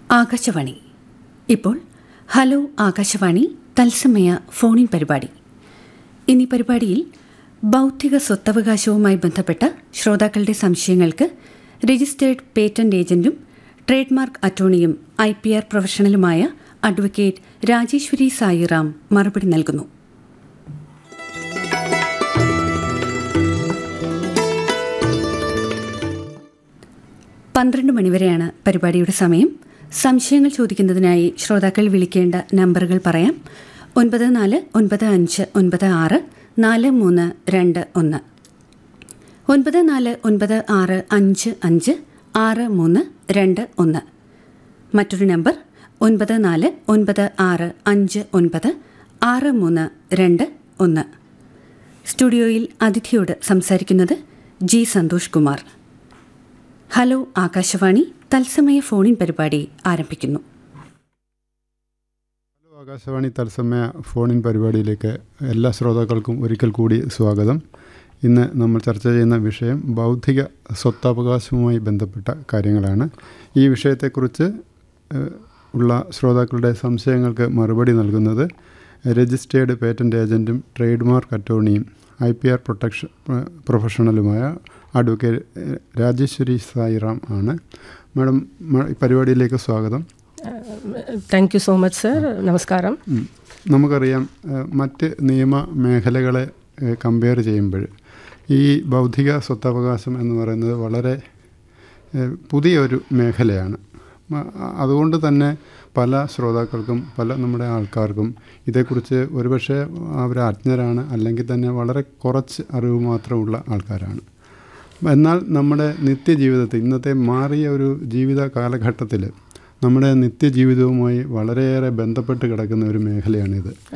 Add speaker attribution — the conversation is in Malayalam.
Speaker 1: ആകാശവാണി ഇപ്പോൾ ഹലോ ആകാശവാണി തത്സമയ ഫോണിൻ പരിപാടി ഇന്നീ പരിപാടിയിൽ ബൗദ്ധിക സ്വത്തവകാശവുമായി ബന്ധപ്പെട്ട ശ്രോതാക്കളുടെ സംശയങ്ങൾക്ക് രജിസ്റ്റേർഡ് പേറ്റന്റ് ഏജന്റും ട്രേഡ് മാർക്ക് അറ്റോർണിയും ഐ പി ആർ പ്രൊഫഷണലുമായ അഡ്വക്കേറ്റ് രാജേശ്വരി സായിറാം മറുപടി നൽകുന്നു പന്ത്രണ്ട് മണിവരെയാണ് പരിപാടിയുടെ സമയം സംശയങ്ങൾ ചോദിക്കുന്നതിനായി ശ്രോതാക്കൾ വിളിക്കേണ്ട നമ്പറുകൾ പറയാം ഒൻപത് നാല് ഒൻപത് അഞ്ച് ഒൻപത് ആറ് നാല് മൂന്ന് രണ്ട് ഒന്ന് ഒൻപത് നാല് ഒൻപത് ആറ് അഞ്ച് അഞ്ച് ആറ് മൂന്ന് രണ്ട് ഒന്ന് മറ്റൊരു നമ്പർ ഒൻപത് നാല് ഒൻപത് ആറ് അഞ്ച് ഒൻപത് ആറ് മൂന്ന് രണ്ട് ഒന്ന് സ്റ്റുഡിയോയിൽ അതിഥിയോട് സംസാരിക്കുന്നത് ജി സന്തോഷ് കുമാർ ഹലോ ആകാശവാണി തത്സമയ ഫോണിൻ പരിപാടി ആരംഭിക്കുന്നു
Speaker 2: ഹലോ ആകാശവാണി തത്സമയ ഫോണിൻ പരിപാടിയിലേക്ക് എല്ലാ ശ്രോതാക്കൾക്കും ഒരിക്കൽ കൂടി സ്വാഗതം ഇന്ന് നമ്മൾ ചർച്ച ചെയ്യുന്ന വിഷയം ബൗദ്ധിക സ്വത്തവകാശവുമായി ബന്ധപ്പെട്ട കാര്യങ്ങളാണ് ഈ വിഷയത്തെക്കുറിച്ച് ഏഹ്, ഉള്ള ശ്രോതാക്കളുടെ സംശയങ്ങൾക്ക് മറുപടി നൽകുന്നത് രജിസ്റ്റേർഡ് പേറ്റന്റ് ഏജൻറ്റും ട്രേഡ് മാർക്ക് അറ്റോർണിയും ഐ പി ആർ പ്രൊട്ടക്ഷൻ ഏഹ്, പ്രൊഫഷണലുമായ അഡ്വക്കേറ്റ് ഏഹ്, രാജേശ്വരി സായിറാം ആണ് മാഡം മ- ഈ പരിപാടിയിലേക്ക് സ്വാഗതം
Speaker 3: thank you so much sir നമസ്കാരം
Speaker 2: ഉം. നമുക്കറിയാം ഏഹ്, മറ്റ് നിയമ മേഖലകളെ കമ്പയർ ചെയ്യുമ്പോൾ ഈ ബൗദ്ധിക സ്വത്തവകാശം എന്ന് പറയുന്നത് വളരെ ഏഹ്, പുതിയൊരു മേഖലയാണ് മ- അതുകൊണ്ട് തന്നെ പല ശ്രോതാക്കൾക്കും പല നമ്മുടെ ആൾക്കാർക്കും ഇതേക്കുറിച്ച് ഒരുപക്ഷെ അവർ അജ്ഞരാണ് അല്ലെങ്കിൽ തന്നെ വളരെ കുറച്ച് അറിവ് മാത്രമുള്ള ആൾക്കാരാണ് എന്നാൽ നമ്മുടെ നിത്യജീവിതത്തിൽ ഇന്നത്തെ മാറിയ ഒരു ജീവിത കാലഘട്ടത്തിൽ നമ്മുടെ നിത്യജീവിതവുമായി വളരെയേറെ ബന്ധപ്പെട്ട് കിടക്കുന്ന ഒരു മേഖലയാണിത്